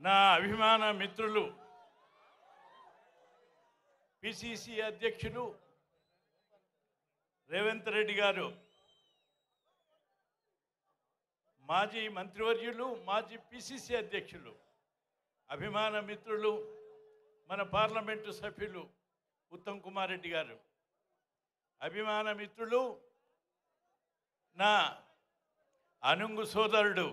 నా అభిమాన మిత్రులు పిసిసి అధ్యక్షులు రేవంత్ రెడ్డి గారు మాజీ మంత్రివర్యులు మాజీ పిసిసి అధ్యక్షులు అభిమాన మిత్రులు మన పార్లమెంటు సభ్యులు ఉత్తమ్ కుమార్ రెడ్డి గారు అభిమాన మిత్రులు నా అనుంగు సోదరుడు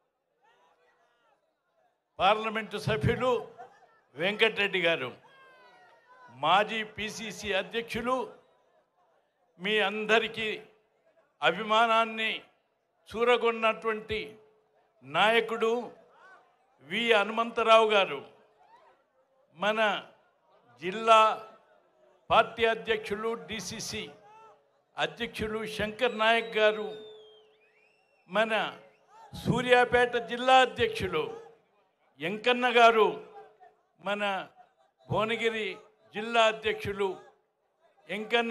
పార్లమెంటు సభ్యులు వెంకటరెడ్డి గారు మాజీ పిసిసి అధ్యక్షులు మీ అందరికీ అభిమానాన్ని చూరగొన్నటువంటి నాయకుడు వి హనుమంతరావు గారు మన జిల్లా పార్టీ అధ్యక్షులు డిసిసి అధ్యక్షులు శంకర్ నాయక్ గారు మన సూర్యాపేట జిల్లా అధ్యక్షులు ఎంకన్న గారు మన భువనగిరి జిల్లా అధ్యక్షులు ఎంకన్న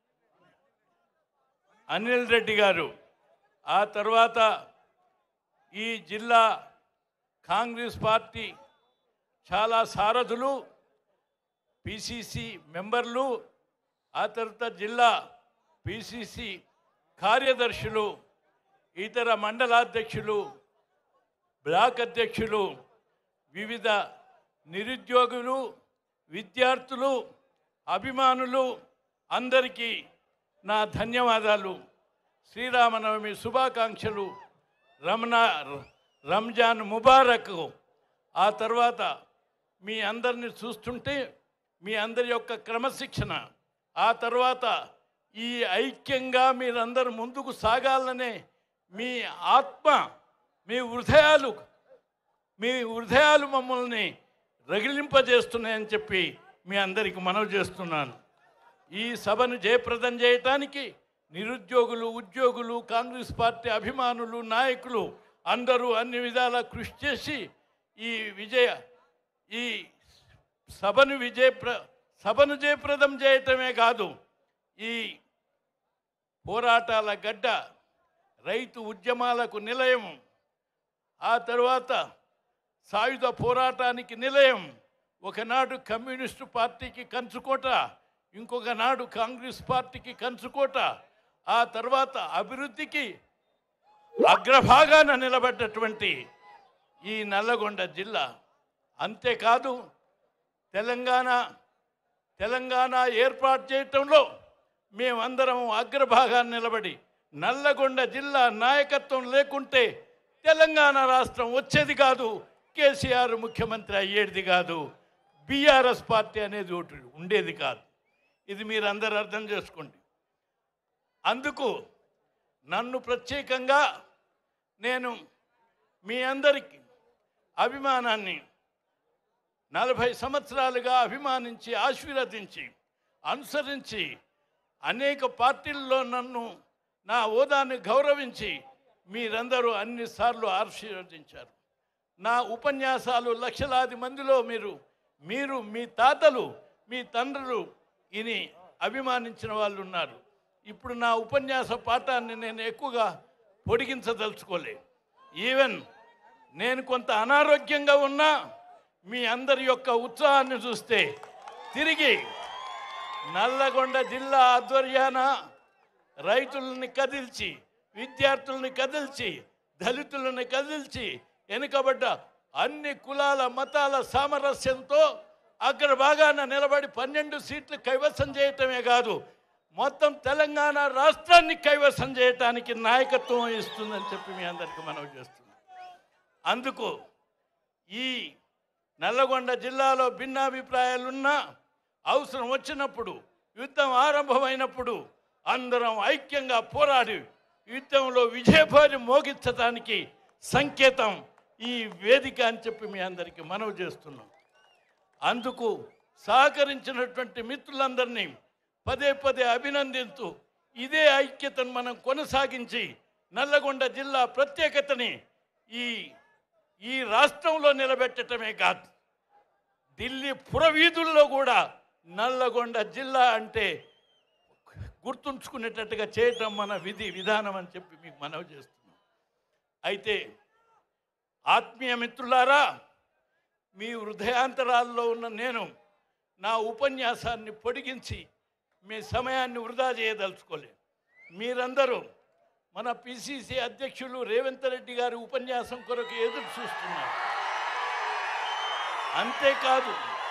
అనిల్ రెడ్డి గారు ఆ తర్వాత ఈ జిల్లా కాంగ్రెస్ పార్టీ చాలా సారథులు పిసిసి మెంబర్లు ఆ తర్వాత జిల్లా పిసిసి కార్యదర్శులు ఇతర మండలాధ్యక్షులు బ్లాక్ అధ్యక్షులు వివిధ నిరుద్యోగులు విద్యార్థులు అభిమానులు అందరికీ నా ధన్యవాదాలు శ్రీరామనవమి శుభాకాంక్షలు రమణ రంజాన్ ముబారక్ ఆ తర్వాత మీ అందరిని చూస్తుంటే మీ అందరి యొక్క క్రమశిక్షణ ఆ తర్వాత ఈ ఐక్యంగా మీరందరూ ముందుకు సాగాలనే మీ ఆత్మ మీ హృదయాలు మీ హృదయాలు మమ్మల్ని రగిలింపజేస్తున్నాయని చెప్పి మీ అందరికి మనవి చేస్తున్నాను ఈ సభను జయప్రదం చేయటానికి నిరుద్యోగులు ఉద్యోగులు కాంగ్రెస్ పార్టీ అభిమానులు నాయకులు అందరూ అన్ని విధాలా కృషి చేసి ఈ విజయ ఈ సభను విజయప్ర సభను జయప్రదం చేయటమే కాదు ఈ పోరాటాల గడ్డ రైతు ఉద్యమాలకు నిలయం ఆ తర్వాత సాయుధ పోరాటానికి నిలయం ఒకనాడు కమ్యూనిస్టు పార్టీకి కంచుకోట ఇంకొక నాడు కాంగ్రెస్ పార్టీకి కంచుకోట ఆ తర్వాత అభివృద్ధికి అగ్రభాగాన నిలబడ్డటువంటి ఈ నల్లగొండ జిల్లా అంతేకాదు తెలంగాణ తెలంగాణ ఏర్పాటు చేయటంలో మేమందరం అగ్రభాగాన్ని నిలబడి నల్లగొండ జిల్లా నాయకత్వం లేకుంటే తెలంగాణ రాష్ట్రం వచ్చేది కాదు కేసీఆర్ ముఖ్యమంత్రి అయ్యేది కాదు బీఆర్ఎస్ పార్టీ అనేది ఒకటి ఉండేది కాదు ఇది మీరు అందరు అర్థం చేసుకోండి అందుకు నన్ను ప్రత్యేకంగా నేను మీ అందరికీ అభిమానాన్ని నలభై సంవత్సరాలుగా అభిమానించి ఆశీర్వదించి అనుసరించి అనేక పార్టీల్లో నన్ను నా హోదాన్ని గౌరవించి మీరందరూ అన్నిసార్లు ఆశీర్వదించారు నా ఉపన్యాసాలు లక్షలాది మందిలో మీరు మీరు మీ తాతలు మీ తండ్రులు ఇని అభిమానించిన వాళ్ళు ఉన్నారు ఇప్పుడు నా ఉపన్యాస పాఠాన్ని నేను ఎక్కువగా పొడిగించదలుచుకోలే ఈవెన్ నేను కొంత అనారోగ్యంగా ఉన్నా మీ అందరి యొక్క ఉత్సాహాన్ని చూస్తే తిరిగి నల్లగొండ జిల్లా ఆధ్వర్యాన రైతులని కదిల్చి విద్యార్థుల్ని కదిల్చి దళితులని కదిల్చి వెనుకబడ్డ అన్ని కులాల మతాల సామరస్యంతో అక్కడ బాగాన నిలబడి పన్నెండు సీట్లు కైవసం చేయటమే కాదు మొత్తం తెలంగాణ రాష్ట్రాన్ని కైవసం చేయటానికి నాయకత్వం ఇస్తుందని చెప్పి మీ అందరికీ మనవి చేస్తున్నాం అందుకు ఈ నల్లగొండ జిల్లాలో భిన్నాభిప్రాయాలున్నా అవసరం వచ్చినప్పుడు యుద్ధం ఆరంభమైనప్పుడు అందరం ఐక్యంగా పోరాడి యుద్ధంలో విజయభారి మోగించడానికి సంకేతం ఈ వేదిక అని చెప్పి మీ అందరికీ మనవి చేస్తున్నాం అందుకు సహకరించినటువంటి మిత్రులందరినీ పదే పదే అభినందిస్తూ ఇదే ఐక్యతను మనం కొనసాగించి నల్లగొండ జిల్లా ప్రత్యేకతని ఈ ఈ రాష్ట్రంలో నిలబెట్టడమే కాదు ఢిల్లీ పురవీధుల్లో కూడా నల్లగొండ జిల్లా అంటే గుర్తుంచుకునేటట్టుగా చేయటం మన విధి విధానం అని చెప్పి మీకు మనవి చేస్తున్నాం అయితే ఆత్మీయ మిత్రులారా మీ హృదయాంతరాల్లో ఉన్న నేను నా ఉపన్యాసాన్ని పొడిగించి మీ సమయాన్ని వృధా చేయదలుచుకోలేదు మీరందరూ మన పిసిసి అధ్యక్షులు రేవంత్ రెడ్డి గారి ఉపన్యాసం కొరకు ఎదురు చూస్తున్నారు అంతేకాదు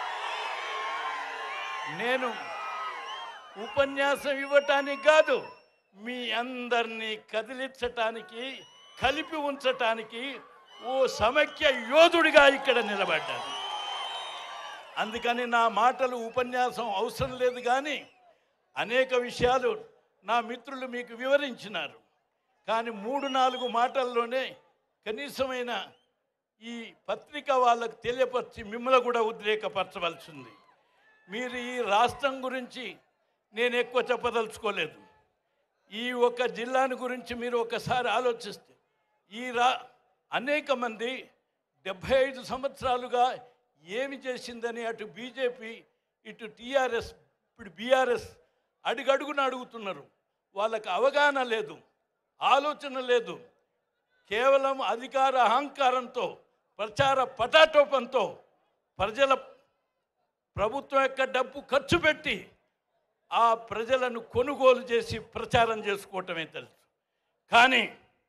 నేను ఉపన్యాసం ఇవ్వటానికి కాదు మీ అందరినీ కదిలించటానికి కలిపి ఉంచటానికి ఓ సమైక్య యోధుడిగా ఇక్కడ నిలబడ్డాను అందుకని నా మాటలు ఉపన్యాసం అవసరం లేదు కానీ అనేక విషయాలు నా మిత్రులు మీకు వివరించినారు కానీ మూడు నాలుగు మాటల్లోనే కనీసమైన ఈ పత్రిక వాళ్ళకు తెలియపరిచి మిమ్మల్ని కూడా ఉద్రేకపరచవలసింది మీరు ఈ రాష్ట్రం గురించి నేను ఎక్కువ చెప్పదలుచుకోలేదు ఈ ఒక్క జిల్లాని గురించి మీరు ఒకసారి ఆలోచిస్తే ఈ రా అనేక మంది డెబ్భై ఐదు సంవత్సరాలుగా ఏమి చేసిందని అటు బీజేపీ ఇటు టీఆర్ఎస్ ఇప్పుడు బీఆర్ఎస్ అడుగడుగున అడుగుతున్నారు వాళ్ళకి అవగాహన లేదు ఆలోచన లేదు కేవలం అధికార అహంకారంతో ప్రచార పటాటోపంతో ప్రజల ప్రభుత్వం యొక్క డబ్బు ఖర్చు పెట్టి ఆ ప్రజలను కొనుగోలు చేసి ప్రచారం చేసుకోవటమే తెలుసు కానీ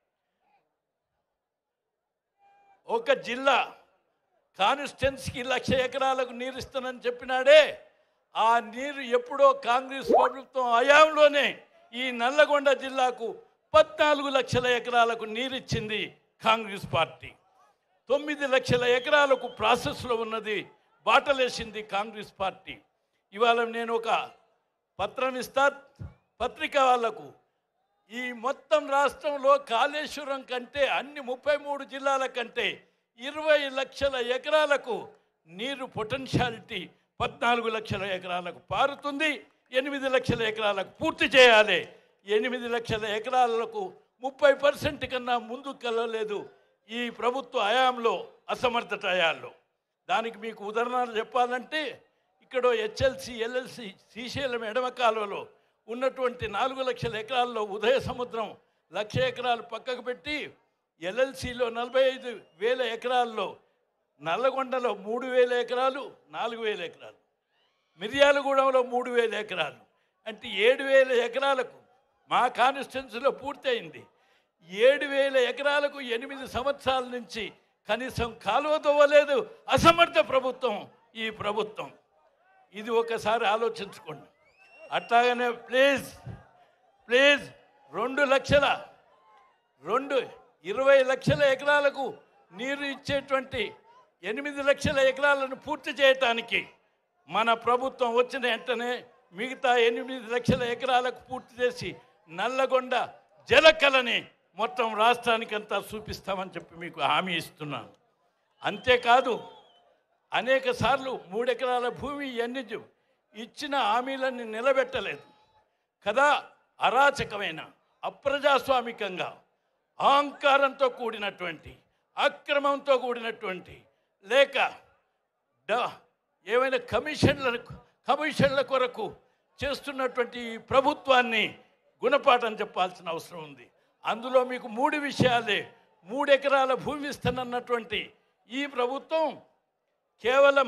ఒక జిల్లా కాన్స్టిట్యున్సీకి లక్ష ఎకరాలకు నీరు ఇస్తానని చెప్పినాడే ఆ నీరు ఎప్పుడో కాంగ్రెస్ ప్రభుత్వం హయాంలోనే ఈ నల్లగొండ జిల్లాకు పద్నాలుగు లక్షల ఎకరాలకు నీరు ఇచ్చింది కాంగ్రెస్ పార్టీ తొమ్మిది లక్షల ఎకరాలకు ప్రాసెస్లో ఉన్నది బాటలేసింది కాంగ్రెస్ పార్టీ ఇవాళ నేను ఒక పత్రం ఇస్తా పత్రిక వాళ్లకు ఈ మొత్తం రాష్ట్రంలో కాళేశ్వరం కంటే అన్ని ముప్పై మూడు జిల్లాల కంటే ఇరవై లక్షల ఎకరాలకు నీరు పొటెన్షియాలిటీ పద్నాలుగు లక్షల ఎకరాలకు పారుతుంది ఎనిమిది లక్షల ఎకరాలకు పూర్తి చేయాలి ఎనిమిది లక్షల ఎకరాలకు ముప్పై పర్సెంట్ కన్నా ముందుకు వెళ్ళలేదు ఈ ప్రభుత్వ హయాంలో అసమర్థత హయాంలో దానికి మీకు ఉదాహరణలు చెప్పాలంటే ఇక్కడ హెచ్ఎల్సి ఎల్ఎల్సి శ్రీశైలం ఎడమ కాలువలో ఉన్నటువంటి నాలుగు లక్షల ఎకరాల్లో ఉదయ సముద్రం లక్ష ఎకరాలు పక్కకు పెట్టి ఎల్ఎల్సిలో నలభై ఐదు వేల ఎకరాల్లో నల్లగొండలో మూడు వేల ఎకరాలు నాలుగు వేల ఎకరాలు మిర్యాలగూడెంలో మూడు వేల ఎకరాలు అంటే ఏడు వేల ఎకరాలకు మా కాన్స్టిట్యున్సీలో పూర్తయింది ఏడు వేల ఎకరాలకు ఎనిమిది సంవత్సరాల నుంచి కనీసం కాలువ తవ్వలేదు అసమర్థ ప్రభుత్వం ఈ ప్రభుత్వం ఇది ఒకసారి ఆలోచించుకోండి అట్లాగనే ప్లీజ్ ప్లీజ్ రెండు లక్షల రెండు ఇరవై లక్షల ఎకరాలకు నీరు ఇచ్చేటువంటి ఎనిమిది లక్షల ఎకరాలను పూర్తి చేయటానికి మన ప్రభుత్వం వచ్చిన వెంటనే మిగతా ఎనిమిది లక్షల ఎకరాలకు పూర్తి చేసి నల్లగొండ జలకలని మొత్తం రాష్ట్రానికంతా చూపిస్తామని చెప్పి మీకు హామీ ఇస్తున్నాను అంతేకాదు అనేక సార్లు మూడెకరాల భూమి ఇవన్నీ చూ- ఇచ్చిన హామీలన్నీ నిలబెట్టలేదు కదా అరాచకమైన అప్రజాస్వామికంగా అహంకారంతో కూడినటువంటి అక్రమంతో కూడినటువంటి లేక డ- ఏమైనా కమిషన్ల కమిషన్ల కొరకు చేస్తున్నటువంటి ఈ ప్రభుత్వాన్ని గుణపాఠం చెప్పాల్సిన అవసరం ఉంది అందులో మీకు మూడు విషయాలే మూడు ఎకరాల భూమి ఇస్తానన్నటువంటి ఈ ప్రభుత్వం కేవలం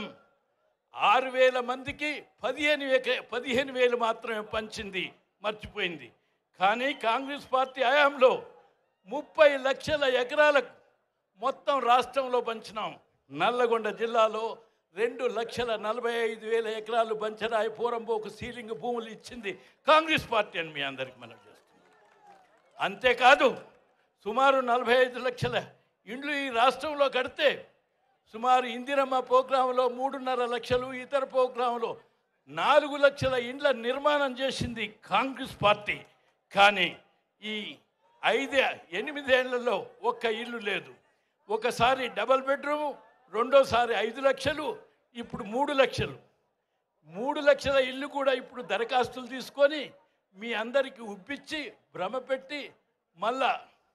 ఆరు వేల మందికి పదిహేను ఎక పదిహేను వేలు మాత్రమే పంచింది మర్చిపోయింది కానీ కాంగ్రెస్ పార్టీ హయాంలో ముప్పై లక్షల ఎకరాలకు మొత్తం రాష్ట్రంలో పంచినాం నల్లగొండ జిల్లాలో రెండు లక్షల నలభై ఐదు వేల ఎకరాలు బంచరాయి పూరంబోకు సీలింగ్ భూములు ఇచ్చింది కాంగ్రెస్ పార్టీ అని మీ అందరికి మనం చేస్తున్నాం అంతేకాదు సుమారు నలభై ఐదు లక్షల ఇండ్లు ఈ రాష్ట్రంలో కడితే సుమారు ఇందిరమ్మ ప్రోగ్రాంలో మూడున్నర లక్షలు ఇతర ప్రోగ్రాంలో నాలుగు లక్షల ఇండ్ల నిర్మాణం చేసింది కాంగ్రెస్ పార్టీ కానీ ఈ ఐదే ఎనిమిదేళ్లలో ఒక్క ఇల్లు లేదు ఒకసారి డబల్ బెడ్రూమ్ రెండోసారి ఐదు లక్షలు ఇప్పుడు మూడు లక్షలు మూడు లక్షల ఇల్లు కూడా ఇప్పుడు దరఖాస్తులు తీసుకొని మీ అందరికీ ఉప్పించి భ్రమ పెట్టి మళ్ళా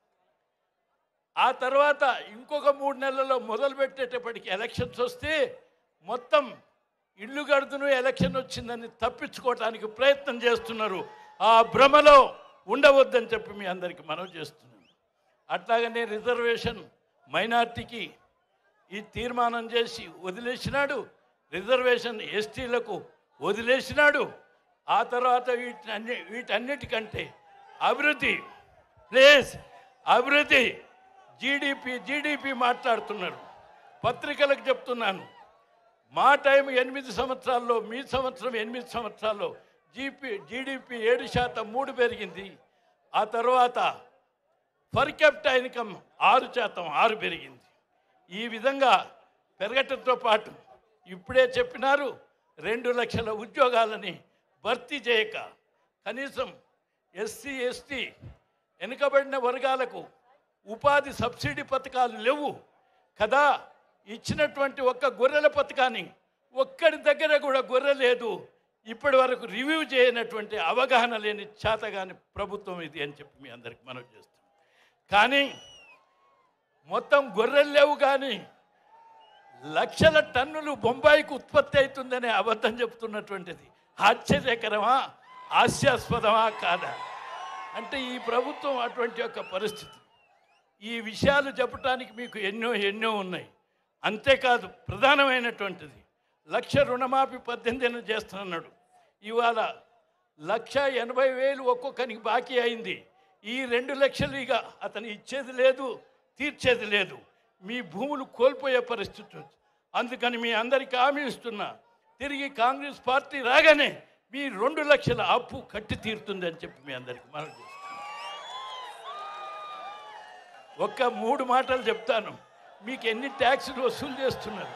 ఆ తర్వాత ఇంకొక మూడు నెలల్లో మొదలు పెట్టేటప్పటికి ఎలక్షన్స్ వస్తే మొత్తం ఇల్లు గడుతును ఎలక్షన్ వచ్చిందని తప్పించుకోవటానికి ప్రయత్నం చేస్తున్నారు ఆ భ్రమలో ఉండవద్దని చెప్పి మీ అందరికీ మనవి చేస్తున్నాను అట్లాగనే రిజర్వేషన్ మైనార్టీకి ఈ తీర్మానం చేసి వదిలేసినాడు రిజర్వేషన్ ఎస్టీలకు వదిలేసినాడు ఆ తర్వాత వీటన్ని వీటన్నిటికంటే అభివృద్ధి ప్లీజ్ అభివృద్ధి జీడిపి జీడిపి మాట్లాడుతున్నారు పత్రికలకు చెప్తున్నాను మా టైం ఎనిమిది సంవత్సరాల్లో మీ సంవత్సరం ఎనిమిది సంవత్సరాల్లో జీపీ జీడిపి ఏడు శాతం మూడు పెరిగింది ఆ తర్వాత పర్ క్యాపిటల్ ఇన్కమ్ ఆరు శాతం ఆరు పెరిగింది ఈ విధంగా పెరగటంతో పాటు ఇప్పుడే చెప్పినారు రెండు లక్షల ఉద్యోగాలని భర్తీ చేయక కనీసం ఎస్సీ ఎస్టీ వెనుకబడిన వర్గాలకు ఉపాధి సబ్సిడీ పథకాలు లేవు కదా ఇచ్చినటువంటి ఒక్క గొర్రెల పథకాన్ని ఒక్కడి దగ్గర కూడా గొర్రె లేదు ఇప్పటి వరకు రివ్యూ చేయనటువంటి అవగాహన లేని చేతగాని ప్రభుత్వం ఇది అని చెప్పి మీ అందరికి మనవి చేస్తాం కానీ మొత్తం గొర్రెలు లేవు కానీ లక్షల టన్నులు బొంబాయికి ఉత్పత్తి అవుతుందనే అబద్ధం చెప్తున్నటువంటిది ఆశ్చర్యకరమా హాస్యాస్పదమా కాదా అంటే ఈ ప్రభుత్వం అటువంటి యొక్క పరిస్థితి ఈ విషయాలు చెప్పడానికి మీకు ఎన్నో ఎన్నో ఉన్నాయి అంతేకాదు ప్రధానమైనటువంటిది లక్ష రుణమాఫీ పద్దెనిమిది చేస్తున్నాడు ఇవాళ లక్ష ఎనభై వేలు ఒక్కొక్కరికి బాకీ అయింది ఈ రెండు లక్షలు ఇక అతను ఇచ్చేది లేదు తీర్చేది లేదు మీ భూములు కోల్పోయే పరిస్థితి ఉంది. అందుకని మీ అందరికీ హామీ ఇస్తున్నా తిరిగి కాంగ్రెస్ పార్టీ రాగానే మీ రెండు లక్షల అప్పు కట్టి తీరుతుంది అని చెప్పి మీ అందరికీ మనం చేస్తున్నాం ఒక్క మూడు మాటలు చెప్తాను మీకు ఎన్ని ట్యాక్సులు వసూలు చేస్తున్నారు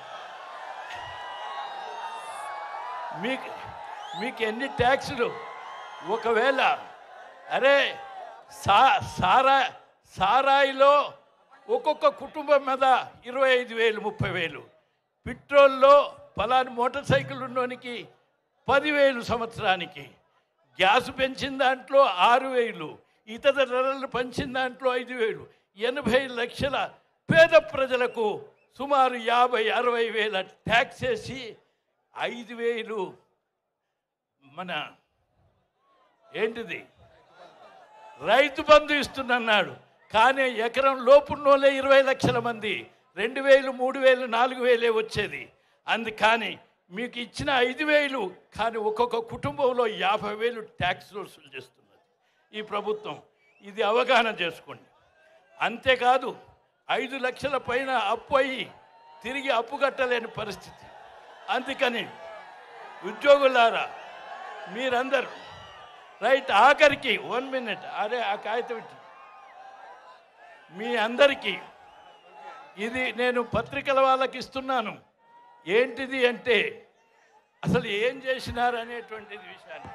మీకు మీకు ఎన్ని ట్యాక్సులు ఒకవేళ అరే సా సారా సారాయిలో ఒక్కొక్క కుటుంబం మీద ఇరవై ఐదు వేలు ముప్పై వేలు పెట్రోల్లో పలాని మోటార్ సైకిల్ ఉన్నోనికి పదివేలు సంవత్సరానికి గ్యాస్ పెంచిన దాంట్లో ఆరు వేలు ఇతర ధరలు పెంచిన దాంట్లో ఐదు వేలు ఎనభై లక్షల పేద ప్రజలకు సుమారు యాభై అరవై వేల ట్యాక్స్ వేసి ఐదు వేలు మన ఏంటిది రైతు బంధు ఇస్తున్నాడు కానీ ఎకరం లోపున్నోళ్ళే ఇరవై లక్షల మంది రెండు వేలు మూడు వేలు నాలుగు వేలే వచ్చేది అందుకని మీకు ఇచ్చిన ఐదు వేలు కానీ ఒక్కొక్క కుటుంబంలో యాభై వేలు ట్యాక్స్ వసూలు చేస్తున్నది ఈ ప్రభుత్వం ఇది అవగాహన చేసుకోండి అంతేకాదు ఐదు లక్షల పైన అప్పు అయ్యి తిరిగి అప్పు కట్టలేని పరిస్థితి అందుకని ఉద్యోగులారా మీరందరూ రైట్ ఆఖరికి వన్ మినిట్ అరే ఆ కాగితం ఇచ్చి మీ అందరికీ ఇది నేను పత్రికల వాళ్ళకి ఇస్తున్నాను ఏంటిది అంటే అసలు ఏం చేసినారు అనేటువంటిది విషయాన్ని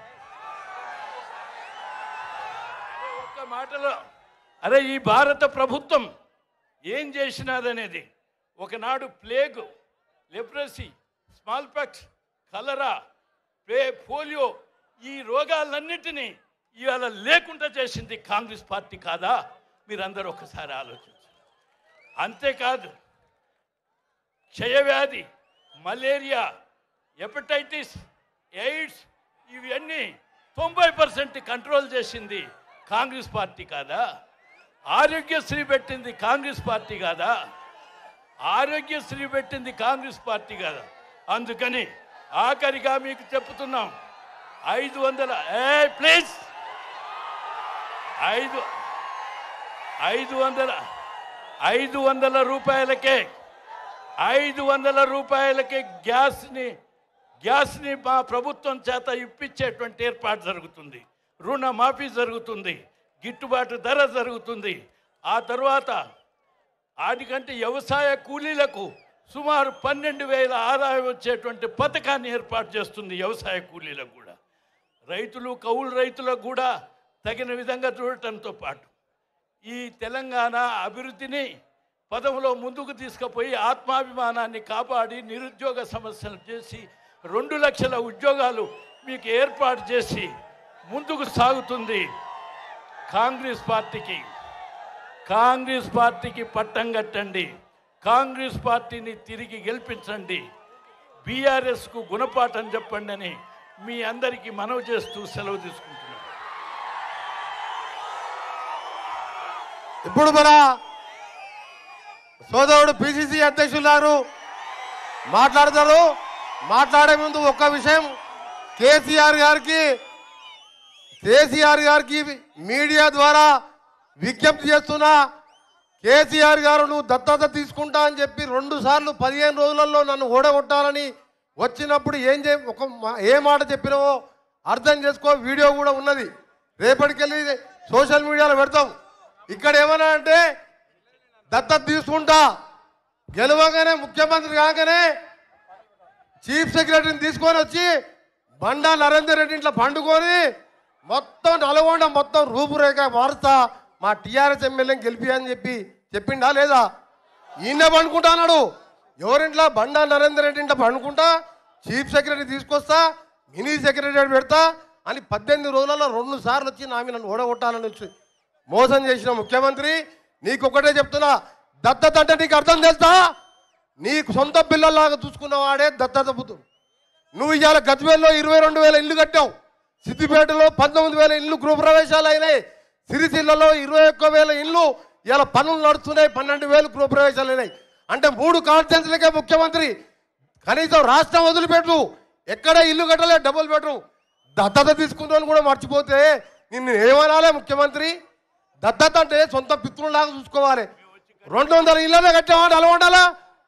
అరే ఒక్క మాటలో అరే ఈ భారత ప్రభుత్వం ఏం చేసినారనేది ఒకనాడు plague leprosy smallpox cholera ప్లే పోలియో ఈ రోగాలన్నిటినీ ఇవాళ లేకుండా చేసింది కాంగ్రెస్ పార్టీ కాదా మీరందరూ ఒకసారి ఆలోచించండి అంతేకాదు క్షయవ్యాధి మలేరియా హెపటైటిస్ ఎయిడ్స్ ఇవన్నీ తొంభై పర్సెంట్ కంట్రోల్ చేసింది కాంగ్రెస్ పార్టీ కాదా ఆరోగ్యశ్రీ పెట్టింది కాంగ్రెస్ పార్టీ కాదా ఆరోగ్యశ్రీ పెట్టింది కాంగ్రెస్ పార్టీ కాదా అందుకని ఆఖరిగా మీకు చెప్తున్నాం ఐదు వందల ఏ ప్లీజ్ ఐదు ఐదు వందల ఐదు వందల రూపాయలకే ఐదు వందల రూపాయలకే గ్యాస్ని గ్యాస్ని మా ప్రభుత్వం చేత ఇప్పించేటువంటి ఏర్పాటు జరుగుతుంది రుణమాఫీ జరుగుతుంది గిట్టుబాటు ధర జరుగుతుంది ఆ తర్వాత వాటికంటే వ్యవసాయ కూలీలకు సుమారు పన్నెండు వేల ఆదాయం వచ్చేటువంటి పథకాన్ని ఏర్పాటు చేస్తుంది వ్యవసాయ కూలీలకు కూడా రైతులు కౌలు రైతులకు కూడా తగిన విధంగా చూడటంతో పాటు ఈ తెలంగాణ అభివృద్ధిని పదంలో ముందుకు తీసుకుపోయి ఆత్మాభిమానాన్ని కాపాడి నిరుద్యోగ సమస్యలు చేసి రెండు లక్షల ఉద్యోగాలు మీకు ఏర్పాటు చేసి ముందుకు సాగుతుంది కాంగ్రెస్ పార్టీకి కాంగ్రెస్ పార్టీకి పట్టం కట్టండి కాంగ్రెస్ పార్టీని తిరిగి గెలిపించండి బీఆర్ఎస్కు గుణపాఠం చెప్పండి అని మీ అందరికీ మనవి చేస్తూ సెలవు తీసుకుంటున్నాను ఇప్పుడు మన సోదరుడు పిసిసి అధ్యక్షులు గారు మాట్లాడతారు మాట్లాడే ముందు ఒక్క విషయం కేసీఆర్ గారికి కేసీఆర్ గారికి మీడియా ద్వారా విజ్ఞప్తి చేస్తున్నా కేసీఆర్ గారు నువ్వు దత్తత తీసుకుంటా అని చెప్పి రెండు సార్లు పదిహేను రోజులలో నన్ను ఓడగొట్టాలని వచ్చినప్పుడు ఏం చే ఒక మా- ఏ మాట చెప్పినావో అర్థం చేసుకో వీడియో కూడా ఉన్నది రేపటికెళ్ళి సోషల్ మీడియాలో పెడతాం ఇక్కడ ఏమన్నా అంటే దత్తత తీసుకుంటా గెలవగానే ముఖ్యమంత్రి కాగానే చీఫ్ సెక్రటరీని తీసుకొని వచ్చి బండా నరేందర్ రెడ్డి ఇంట్లో పండుకొని మొత్తం నల్గొండ మొత్తం రూపురేఖ మారుస్తా మా టీఆర్ఎస్ ఎమ్మెల్యేని గెలిపి అని చెప్పి చెప్పిండా లేదా ఈయన పండుకుంటా అన్నాడు ఎవరింట్లో బండా నరేందర్ రెడ్డి ఇంట్లో పండుకుంటా చీఫ్ సెక్రటరీ తీసుకొస్తా మినీ సెక్రటరీ పెడతా అని పద్దెనిమిది రోజులలో రెండు సార్లు వచ్చి నా మీద నన్ను ఓడగొట్టాలని వచ్చి మోసం చేసిన ముఖ్యమంత్రి నీకొక్కటే చెప్తున్నా దత్తత అంటే నీకు అర్థం తెలుసా నీకు సొంత పిల్లల్లాగా చూసుకున్నవాడే దత్తత పుత్రుడు నువ్వు ఇవాళ గజ్వేల్లో ఇరవై రెండు వేల ఇల్లు కట్టావు సిద్దిపేటలో పంతొమ్మిది వేల ఇల్లు గృహప్రవేశాలు అయినాయి సిరిసిల్లలో ఇరవై ఒక్క వేల ఇల్లు ఇవాళ పనులు నడుస్తున్నాయి పన్నెండు వేలు గృహప్రవేశాలు అయినాయి అంటే మూడు కాన్స్టిట్యున్సీలకే ముఖ్యమంత్రి కనీసం రాష్ట్రం వదిలిపెట్టు ఎక్కడ ఇల్లు కట్టలే డబుల్ బెడ్రూమ్ దత్తత తీసుకుంటాను కూడా మర్చిపోతే నిన్ను ఏమనాలే ముఖ్యమంత్రి దత్తత అంటే సొంత పితృలాగా చూసుకోవాలి రెండు వందల ఇళ్ళనే కట్టామా నల్గొండలా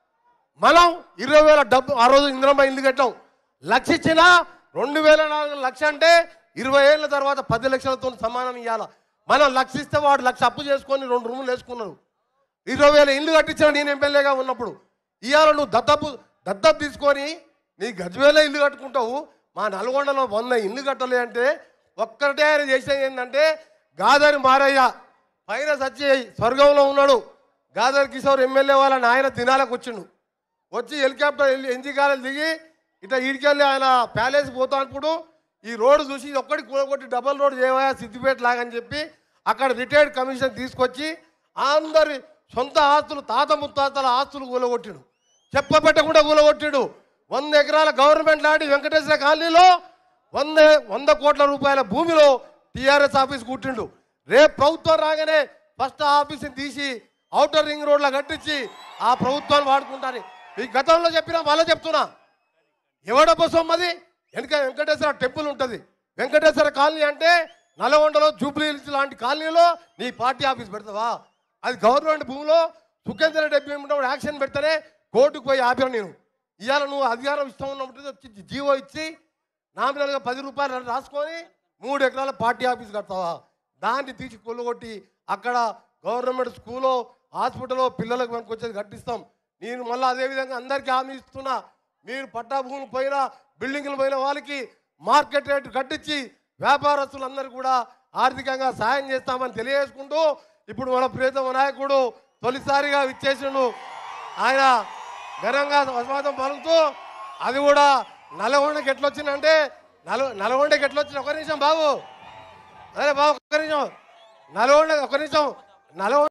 మనం ఇరవై వేల డబ్బు ఆ రోజు ఇంద్రమ్మ ఇల్లు కట్టాం లక్ష ఇచ్చినా రెండు వేల నాలుగు లక్ష అంటే ఇరవై ఏళ్ళ తర్వాత పది లక్షలతో సమానం ఇవ్వాలి మనం లక్ష ఇస్తే వాడు లక్ష అప్పు చేసుకొని రెండు రూములు వేసుకున్నారు ఇరవై వేల ఇల్లు కట్టించిన నేను ఎమ్మెల్యేగా ఉన్నప్పుడు ఇవాళ నువ్వు దత్తపు దత్తపు తీసుకొని నీ గజ్వేల ఇల్లు కట్టుకుంటావు మా నల్గొండలో వంద ఇల్లు కట్టలే అంటే ఒక్కటే ఆయన చేసేది ఏంటంటే గాదారి మారయ్య పైన సచ్చి స్వర్గంలో ఉన్నాడు గాదారి కిషోర్ ఎమ్మెల్యే వాళ్ళ నాయన దినాలకు వచ్చిండు వచ్చి హెలికాప్టర్ వెళ్ళి ఎంజికాయలు దిగి ఇట్లా ఈడికెళ్ళి ఆయన ప్యాలెస్ పోతానప్పుడు ఈ రోడ్డు చూసి ఇది ఒక్కటి కూడగొట్టి డబల్ రోడ్ చేయవా సిద్దిపేట లాగని చెప్పి అక్కడ రిటైర్డ్ కమిషన్ తీసుకొచ్చి అందరి సొంత ఆస్తులు తాత ముత్తాతల ఆస్తులు కూలగొట్టిడు చెప్పబెట్టకుండా కూలగొట్టిడు వంద ఎకరాల గవర్నమెంట్ లాంటి వెంకటేశ్వర కాలనీలో వంద వంద కోట్ల రూపాయల భూమిలో టీఆర్ఎస్ ఆఫీస్ కుట్టిండు రేపు ప్రభుత్వం రాగానే ఫస్ట్ ఆ ఆఫీస్ని తీసి ఔటర్ రింగ్ రోడ్లో కట్టించి ఆ ప్రభుత్వాన్ని వాడుకుంటారు ఈ గతంలో చెప్పినా మళ్ళీ చెప్తున్నా ఎవడ కోసం అది వెనక వెంకటేశ్వర టెంపుల్ ఉంటుంది వెంకటేశ్వర కాలనీ అంటే నల్గొండలో జూబ్లీ హిల్స్ లాంటి కాలనీలో నీ పార్టీ ఆఫీస్ పెడతావా అది గవర్నమెంట్ భూమిలో సుఖేంద్ర రెడ్డి ఉన్నప్పుడు యాక్షన్ పెడితేనే కోర్టుకు పోయి ఆపిన నేను ఇవాళ నువ్వు అధికారం ఇష్టం ఉన్నప్పుడు వచ్చి జీవో ఇచ్చి నామినల్గా పది రూపాయలు రాసుకొని మూడు ఎకరాల పార్టీ ఆఫీస్ కడతావా దాన్ని తీసి కొల్లగొట్టి అక్కడ గవర్నమెంట్ స్కూలో హాస్పిటల్లో పిల్లలకు మనకు వచ్చేది కట్టిస్తాం నేను మళ్ళీ అదేవిధంగా అందరికీ హామీ ఇస్తున్నా మీరు పట్టా భూములు పోయినా బిల్డింగ్లు పోయిన వాళ్ళకి మార్కెట్ రేటు కట్టించి వ్యాపారస్తులందరూ కూడా ఆర్థికంగా సాయం చేస్తామని తెలియజేసుకుంటూ ఇప్పుడు మన ప్రియతమ నాయకుడు తొలిసారిగా విచ్చేసిండు ఆయన ఘనంగా స్వాగతం పలుకుతూ అది కూడా నల్గొండకి ఎట్లొచ్చిందంటే నల్ నల్గొండకి ఎట్లొచ్చింది ఒక నిమిషం బాబు అరే బాబు ఒక్క నిమిషం నల్గొండ ఒక నిమిషం నల్గొండ